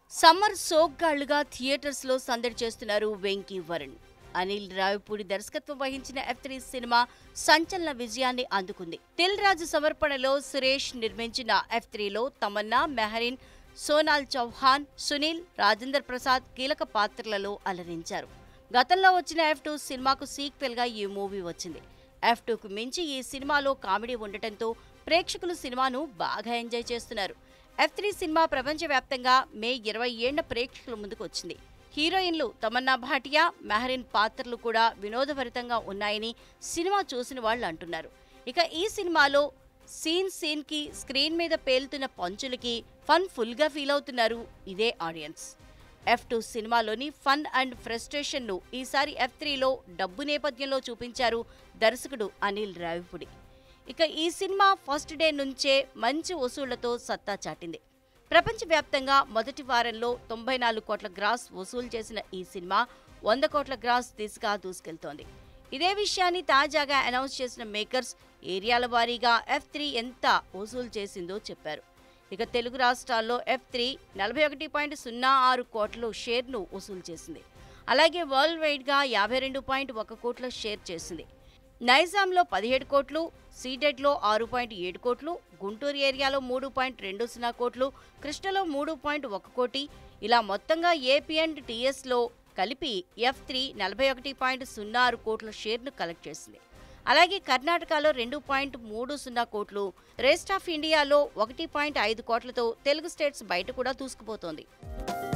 summer సోగ్గాళ్లుగా theatres లో సందడి చేస్తున్నారు వెంకీ వరుణ్ అనిల్ రావిపూడి దర్శకత్వం వహించిన ఎఫ్ త్రీ సినిమా సంచలన విజయాన్ని అందుకుంది దిల్ రాజు సమర్పణలో సురేష్ నిర్మించిన ఎఫ్ త్రీలో తమన్నా మెహరీన్ సోనాల్ చౌహాన్ సునీల్ రాజేందర్ ప్రసాద్ కీలక పాత్రలలో అలరించారు గతంలో వచ్చిన ఎఫ్ టూ సినిమాకు సీక్వెల్ గా ఈ మూవీ వచ్చింది ఎఫ్ టూకు మించి ఈ సినిమాలో కామెడీ ఉండటంతో ప్రేక్షకులు సినిమాను బాగా ఎంజాయ్ చేస్తున్నారు ఎఫ్ త్రీ సినిమా ప్రపంచవ్యాప్తంగా మే ఇరవై ఏళ్ల ప్రేక్షకుల ముందుకు వచ్చింది హీరోయిన్లు తమన్నా భాటియా మెహరీన్ పాత్రలు కూడా వినోదభరితంగా ఉన్నాయని సినిమా చూసిన వాళ్ళు అంటున్నారు ఇక ఈ సినిమాలో సీన్ సీన్ కి స్క్రీన్ మీద పేలుతున్న పంచులకి ఫన్ ఫుల్ గా ఫీల్ అవుతున్నారు ఇదే ఆడియన్స్ ఎఫ్ టూ సినిమాలోని ఫన్ అండ్ ఫ్రస్ట్రేషన్ ను ఈసారి ఎఫ్ త్రీలో డబ్బు నేపథ్యంలో చూపించారు దర్శకుడు అనిల్ రావిపూడి ఇక ఈ సినిమా ఫస్ట్ డే నుంచే మంచి వసూళ్లతో సత్తా చాటింది ప్రపంచవ్యాప్తంగా మొదటి వారంలో తొంభై నాలుగు కోట్ల గ్రాస్ వసూలు చేసిన ఈ సినిమా వంద కోట్ల గ్రాస్ దిశగా దూసుకెళ్తోంది ఇదే విషయాన్ని తాజాగా అనౌన్స్ చేసిన మేకర్స్ ఏరియాల వారీగా ఎఫ్ త్రీ ఎంత వసూలు చేసిందో చెప్పారు ఇక తెలుగు రాష్ట్రాల్లో ఎఫ్ త్రీ నలభై ఒకటి పాయింట్ సున్నా ఆరు కోట్ల షేర్ను వసూలు చేసింది అలాగే వరల్డ్ వైడ్గా యాభై రెండు పాయింట్ ఒక కోట్ల షేర్ చేసింది నైజాంలో పదిహేడు కోట్లు సీడెడ్లో ఆరు పాయింట్ ఏడు కోట్లు గుంటూరు ఏరియాలో మూడు పాయింట్ రెండు సున్నా కోట్లు కృష్ణలో మూడు పాయింట్ ఒక కోటి ఇలా మొత్తంగా ఏపీ అండ్ టీఎస్లో కలిపి ఎఫ్ త్రీ నలభై ఒకటి పాయింట్ సున్నా ఆరు కోట్ల షేర్ను కలెక్ట్ చేసింది అలాగే కర్ణాటకలో రెండు పాయింట్ మూడు సున్నా కోట్లు రెస్ట్ ఆఫ్ ఇండియాలో ఒకటి పాయింట్ ఐదు కోట్లతో తెలుగు స్టేట్స్ బయట కూడా దూసుకుపోతోంది